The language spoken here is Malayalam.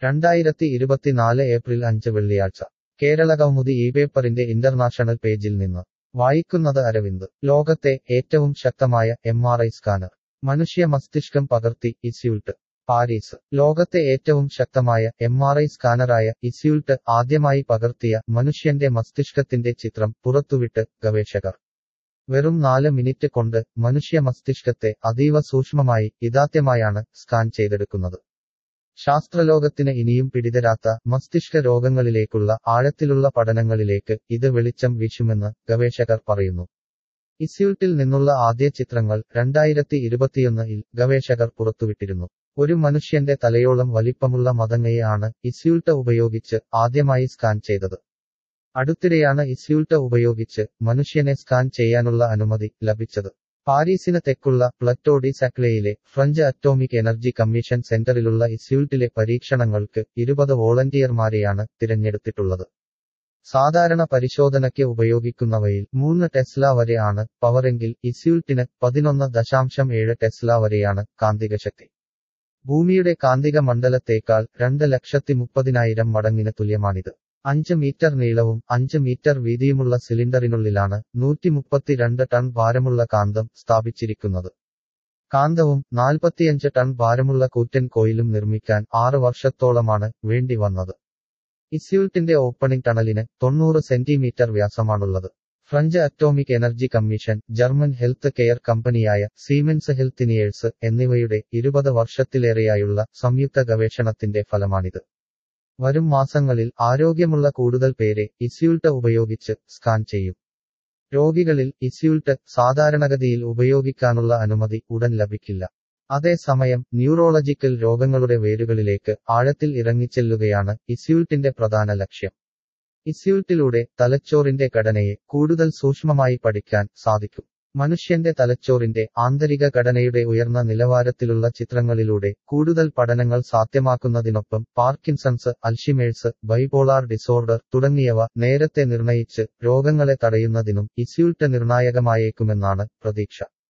രണ്ടായിരത്തി ഇരുപത്തിനാല് ഏപ്രിൽ അഞ്ച് വെള്ളിയാഴ്ച കേരളകൗമുദി ഈ പേപ്പറിന്റെ ഇന്റർനാഷണൽ പേജിൽ നിന്ന് വായിക്കുന്നത് അരവിന്ദ് ലോകത്തെ ഏറ്റവും ശക്തമായ എം ആർ ഐ സ്കാനർ മനുഷ്യ മസ്തിഷ്കം പകർത്തി ഇസ്യൂൾട്ട് പാരീസ് ലോകത്തെ ഏറ്റവും ശക്തമായ എം ആർ ഐ സ്കാനറായ ഇസ്യൂൾട്ട് ആദ്യമായി പകർത്തിയ മനുഷ്യന്റെ മസ്തിഷ്കത്തിന്റെ ചിത്രം പുറത്തുവിട്ട് ഗവേഷകർ വെറും നാല് മിനിറ്റ് കൊണ്ട് മനുഷ്യ മസ്തിഷ്കത്തെ അതീവ സൂക്ഷ്മമായി ഇതാദ്യമായാണ് സ്കാൻ ചെയ്തെടുക്കുന്നത് ശാസ്ത്രലോകത്തിന് ഇനിയും പിടിതരാത്ത മസ്തിഷ്ക രോഗങ്ങളിലേക്കുള്ള ആഴത്തിലുള്ള പഠനങ്ങളിലേക്ക് ഇത് വെളിച്ചം വീശുമെന്ന് ഗവേഷകർ പറയുന്നു ഇസ്യൂട്ടിൽ നിന്നുള്ള ആദ്യ ചിത്രങ്ങൾ രണ്ടായിരത്തി ഇരുപത്തിയൊന്നിൽ ഗവേഷകർ പുറത്തുവിട്ടിരുന്നു ഒരു മനുഷ്യന്റെ തലയോളം വലിപ്പമുള്ള മതങ്ങയെ ആണ് ഇസ്യൂൾട്ട് ഉപയോഗിച്ച് ആദ്യമായി സ്കാൻ ചെയ്തത് അടുത്തിടെയാണ് ഇസ്യൂൾട്ട് ഉപയോഗിച്ച് മനുഷ്യനെ സ്കാൻ ചെയ്യാനുള്ള അനുമതി ലഭിച്ചത് പാരീസിന് തെക്കുള്ള പ്ലറ്റോ ഡി സാക്ലേയിലെ ഫ്രഞ്ച് അറ്റോമിക് എനർജി കമ്മീഷൻ സെന്ററിലുള്ള ഇസ്യൂൾട്ടിലെ പരീക്ഷണങ്ങൾക്ക് ഇരുപത് വോളണ്ടിയർമാരെയാണ് തിരഞ്ഞെടുത്തിട്ടുള്ളത് സാധാരണ പരിശോധനയ്ക്ക് ഉപയോഗിക്കുന്നവയിൽ മൂന്ന് ടെസ്ല വരെ ആണ് പവറെങ്കിൽ ഇസ്യൂൾട്ടിന് പതിനൊന്ന് ദശാംശം ഏഴ് ടെസ്ല വരെയാണ് കാന്തികശക്തി ഭൂമിയുടെ കാന്തിക മണ്ഡലത്തേക്കാൾ രണ്ട് ലക്ഷത്തി മുപ്പതിനായിരം മടങ്ങിന് തുല്യമാണിത് അഞ്ച് മീറ്റർ നീളവും അഞ്ച് മീറ്റർ വീതിയുമുള്ള സിലിണ്ടറിനുള്ളിലാണ് നൂറ്റി മുപ്പത്തിരണ്ട് ടൺ ഭാരമുള്ള കാന്തം സ്ഥാപിച്ചിരിക്കുന്നത് കാന്തവും നാൽപ്പത്തിയഞ്ച് ടൺ ഭാരമുള്ള കൂറ്റൻ കോയിലും നിർമ്മിക്കാൻ ആറ് വർഷത്തോളമാണ് വേണ്ടി വന്നത് ഇസ്യൂൾട്ടിന്റെ ഓപ്പണിംഗ് ടണലിന് തൊണ്ണൂറ് സെന്റിമീറ്റർ വ്യാസമാണുള്ളത് French atomic energy commission German health care കമ്പനിയായ സീമെൻസ് ഹെൽത്തിനിയേഴ്സ് എന്നിവയുടെ ഇരുപത് വർഷത്തിലേറെയായുള്ള സംയുക്ത ഗവേഷണത്തിന്റെ ഫലമാണിത് വരും മാസങ്ങളിൽ ആരോഗ്യമുള്ള കൂടുതൽ പേരെ ഇസ്യൂൾട്ട് ഉപയോഗിച്ച് സ്കാൻ ചെയ്യും രോഗികളിൽ ഇസ്യൂൾട്ട് സാധാരണഗതിയിൽ ഉപയോഗിക്കാനുള്ള അനുമതി ഉടൻ ലഭിക്കില്ല അതേസമയം ന്യൂറോളജിക്കൽ രോഗങ്ങളുടെ വേരുകളിലേക്ക് ആഴത്തിൽ ഇറങ്ങിച്ചെല്ലുകയാണ് ഇസ്യൂൾട്ടിന്റെ പ്രധാന ലക്ഷ്യം ഇസ്യൂൾട്ടിലൂടെ തലച്ചോറിന്റെ ഘടനയെ കൂടുതൽ സൂക്ഷ്മമായി പഠിക്കാൻ സാധിക്കും മനുഷ്യന്റെ തലച്ചോറിന്റെ ആന്തരിക ഘടനയുടെ ഉയർന്ന നിലവാരത്തിലുള്ള ചിത്രങ്ങളിലൂടെ കൂടുതൽ പഠനങ്ങൾ സാധ്യമാക്കുന്നതിനൊപ്പം പാർക്കിൻസൺസ് അൽഷിമേഴ്സ് ബൈപോളാർ ഡിസോർഡർ തുടങ്ങിയവ നേരത്തെ നിർണയിച്ച് രോഗങ്ങളെ തടയുന്നതിനും ഇസ്യൂൾട്ട് നിർണായകമായേക്കുമെന്നാണ് പ്രതീക്ഷ